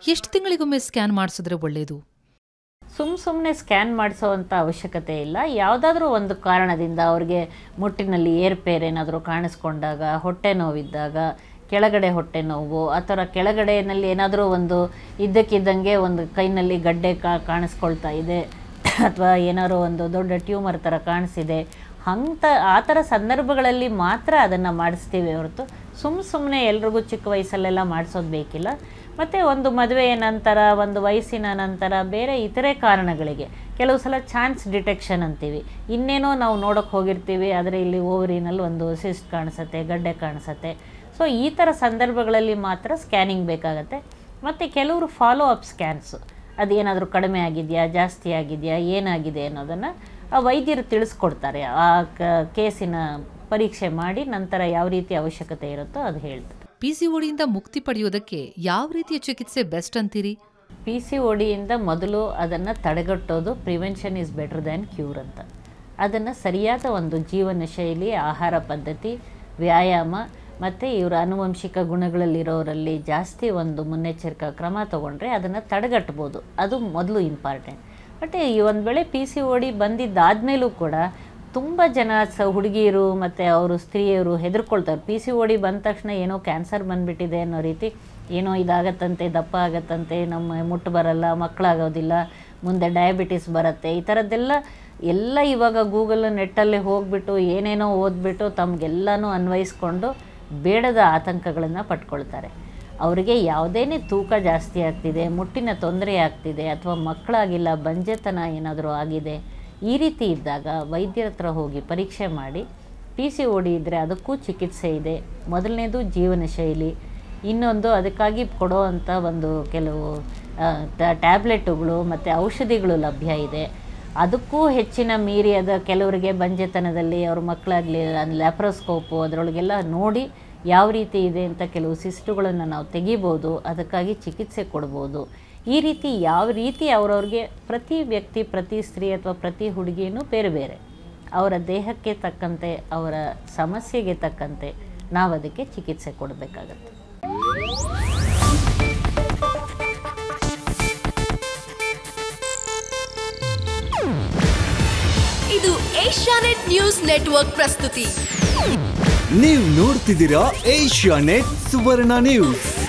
ಎಷ್ಟು ತಿಂಗಳಿಗೊಮ್ಮೆ ಸ್ಕ್ಯಾನ್ ಮಾಡಿಸಿದ್ರೆ ಒಳ್ಳೆಯದು ಸುಮ್ಮ ಸುಮ್ಮನೆ ಸ್ಕ್ಯಾನ್ ಮಾಡಿಸೋವಂಥ ಅವಶ್ಯಕತೆ ಇಲ್ಲ ಯಾವುದಾದ್ರೂ ಒಂದು ಕಾರಣದಿಂದ ಅವ್ರಿಗೆ ಮುಟ್ಟಿನಲ್ಲಿ ಏರ್ಪೇರ್ ಏನಾದರೂ ಕಾಣಿಸ್ಕೊಂಡಾಗ ಹೊಟ್ಟೆ ನೋವಿದ್ದಾಗ ಕೆಳಗಡೆ ಹೊಟ್ಟೆ ನೋವು ಅಥವಾ ಕೆಳಗಡೆಯಲ್ಲಿ ಏನಾದರೂ ಒಂದು ಇದ್ದಕ್ಕಿದ್ದಂಗೆ ಒಂದು ಕೈನಲ್ಲಿ ಗಡ್ಡೆ ಕಾ ಕಾಣಿಸ್ಕೊಳ್ತಾ ಇದೆ ಅಥವಾ ಏನಾದರೂ ಒಂದು ದೊಡ್ಡ ಟ್ಯೂಮರ್ ಥರ ಕಾಣಿಸಿದೆ ಅಂಥ ಆ ಥರ ಸಂದರ್ಭಗಳಲ್ಲಿ ಮಾತ್ರ ಅದನ್ನು ಮಾಡಿಸ್ತೀವಿ ಹೊರತು ಸುಮ್ಮ ಸುಮ್ಮನೆ ಎಲ್ರಿಗೂ ಚಿಕ್ಕ ವಯಸ್ಸಲ್ಲೆಲ್ಲ ಮಾಡಿಸೋದು ಬೇಕಿಲ್ಲ ಮತ್ತು ಒಂದು ಮದುವೆಯ ನಂತರ ಒಂದು ವಯಸ್ಸಿನ ನಂತರ ಬೇರೆ ಇತರೆ ಕಾರಣಗಳಿಗೆ ಕೆಲವು ಸಲ ಚಾನ್ಸ್ ಡಿಟೆಕ್ಷನ್ ಅಂತೀವಿ ಇನ್ನೇನೋ ನಾವು ನೋಡೋಕ್ಕೆ ಹೋಗಿರ್ತೀವಿ ಆದರೆ ಇಲ್ಲಿ ಓವರಿನಲ್ಲಿ ಒಂದು ಸಿಸ್ಟ್ ಕಾಣಿಸುತ್ತೆ ಗಡ್ಡೆ ಕಾಣಿಸುತ್ತೆ ಸೊ ಈ ಥರ ಸಂದರ್ಭಗಳಲ್ಲಿ ಮಾತ್ರ ಸ್ಕ್ಯಾನಿಂಗ್ ಬೇಕಾಗತ್ತೆ ಮತ್ತು ಕೆಲವರು ಫಾಲೋ ಅಪ್ ಸ್ಕ್ಯಾನ್ಸು ಅದೇನಾದರೂ ಕಡಿಮೆ ಆಗಿದೆಯಾ ಜಾಸ್ತಿ ಆಗಿದೆಯಾ ಏನಾಗಿದೆ ಅನ್ನೋದನ್ನು ಆ ವೈದ್ಯರು ತಿಳಿಸ್ಕೊಡ್ತಾರೆ ಆ ಕ- ಕೇಸಿನ ಪರೀಕ್ಷೆ ಮಾಡಿ ನಂತರ ಯಾವ ರೀತಿ ಅವಶ್ಯಕತೆ ಇರುತ್ತೋ ಅದು ಹೇಳ್ತಾರೆ ಪಿಸಿಒಡಿಯಿಂದ ಮುಕ್ತಿ ಪಡೆಯೋದಕ್ಕೆ ಯಾವ ರೀತಿಯ ಚಿಕಿತ್ಸೆ ಬೆಸ್ಟ್ ಅಂತೀರಿ ಪಿ ಸಿ ಒಡಿಯಿಂದ ಮೊದಲು ಅದನ್ನು ತಡೆಗಟ್ಟೋದು prevention is better than cure ಅಂತ ಅದನ್ನು ಸರಿಯಾದ ಒಂದು ಜೀವನ ಶೈಲಿ ಆಹಾರ ಪದ್ಧತಿ ವ್ಯಾಯಾಮ ಮತ್ತು ಇವರ ಆನುವಂಶಿಕ ಗುಣಗಳಲ್ಲಿರೋರಲ್ಲಿ ಜಾಸ್ತಿ ಒಂದು ಮುನ್ನೆಚ್ಚರಿಕಾ ಕ್ರಮ ತಗೊಂಡ್ರೆ ಅದನ್ನು ತಡೆಗಟ್ಬೋದು ಅದು ಮೊದಲು ಇಂಪಾರ್ಟೆಂಟ್ ಬಟ್ ಈ ಒಂದು ವೇಳೆ ಪಿ ಸಿ ಒ ಡಿ ಬಂದಿದ್ದಾದಮೇಲೂ ಕೂಡ ತುಂಬ ಜನ ಸ ಹುಡುಗಿಯರು ಮತ್ತು ಅವರು ಸ್ತ್ರೀಯರು ಹೆದರ್ಕೊಳ್ತಾರೆ ಪಿ ಸಿ ಒ ಡಿ ಬಂದ ತಕ್ಷಣ ಏನೋ ಕ್ಯಾನ್ಸರ್ ಬಂದುಬಿಟ್ಟಿದೆ ಅನ್ನೋ ರೀತಿ ಏನೋ ಇದಾಗತ್ತಂತೆ ದಪ್ಪ ಆಗತ್ತಂತೆ ನಮ್ಮ ಮುಟ್ಟು ಬರಲ್ಲ ಮಕ್ಕಳಾಗೋದಿಲ್ಲ ಮುಂದೆ ಡಯಾಬಿಟಿಸ್ ಬರುತ್ತೆ ಈ ಥರದ್ದೆಲ್ಲ ಎಲ್ಲ ಇವಾಗ ಗೂಗಲ್ ನೆಟ್ಟಲ್ಲೇ ಹೋಗಿಬಿಟ್ಟು ಏನೇನೋ ಓದ್ಬಿಟ್ಟು ತಮಗೆಲ್ಲನೂ ಅನ್ವಯಿಸ್ಕೊಂಡು ಬೇಡದ ಆತಂಕಗಳನ್ನು ಪಟ್ಕೊಳ್ತಾರೆ ಅವರಿಗೆ ಯಾವುದೇನೇ ತೂಕ ಜಾಸ್ತಿ ಆಗ್ತಿದೆ ಮುಟ್ಟಿನ ತೊಂದರೆ ಆಗ್ತಿದೆ ಅಥವಾ ಮಕ್ಕಳಾಗಿಲ್ಲ ಬಂಜೆತನ ಏನಾದರೂ ಆಗಿದೆ ಈ ರೀತಿ ಇದ್ದಾಗ ವೈದ್ಯರ ಹತ್ರ ಹೋಗಿ ಪರೀಕ್ಷೆ ಮಾಡಿ ಪಿ ಸಿ ಓಡಿ ಇದ್ದರೆ ಅದಕ್ಕೂ ಚಿಕಿತ್ಸೆ ಇದೆ ಮೊದಲನೇದು ಜೀವನ ಶೈಲಿ ಇನ್ನೊಂದು ಅದಕ್ಕಾಗಿ ಕೊಡೋ ಅಂಥ ಒಂದು ಕೆಲವು ಟ್ಯಾಬ್ಲೆಟುಗಳು ಮತ್ತು ಔಷಧಿಗಳು ಲಭ್ಯ ಇದೆ ಅದಕ್ಕೂ ಹೆಚ್ಚಿನ ಮೀರಿ ಅದ ಕೆಲವರಿಗೆ ಬಂಜೆತನದಲ್ಲಿ ಅವ್ರ ಮಕ್ಕಳಾಗಲಿ ಲ್ಯಾಪ್ರೋಸ್ಕೋಪು ಅದರೊಳಗೆಲ್ಲ ನೋಡಿ ಯಾವ ರೀತಿ ಇದೆ ಅಂತ ಕೆಲವು ಸಿಸ್ಟುಗಳನ್ನು ನಾವು ತೆಗಿಬೋದು ಅದಕ್ಕಾಗಿ ಚಿಕಿತ್ಸೆ ಕೊಡ್ಬೋದು ಈ ರೀತಿ ಯಾವ ರೀತಿ ಅವ್ರವ್ರಿಗೆ ಪ್ರತಿ ವ್ಯಕ್ತಿ ಪ್ರತಿ ಸ್ತ್ರೀ ಅಥವಾ ಪ್ರತಿ ಹುಡುಗಿಯೂ ಬೇರೆ ಬೇರೆ ಅವರ ದೇಹಕ್ಕೆ ತಕ್ಕಂತೆ ಅವರ ಸಮಸ್ಯೆಗೆ ತಕ್ಕಂತೆ ನಾವು ಅದಕ್ಕೆ ಚಿಕಿತ್ಸೆ ಕೊಡಬೇಕಾಗತ್ತೆ ಇದು ಏಷ್ಯಾನೆಟ್ ನ್ಯೂಸ್ ನೆಟ್ವರ್ಕ್ ಪ್ರಸ್ತುತಿ ನೀವು ನೋಡ್ತಿದ್ದೀರಾ ಏಷ್ಯಾ ನೆಟ್ ಸುವರ್ಣ ನ್ಯೂಸ್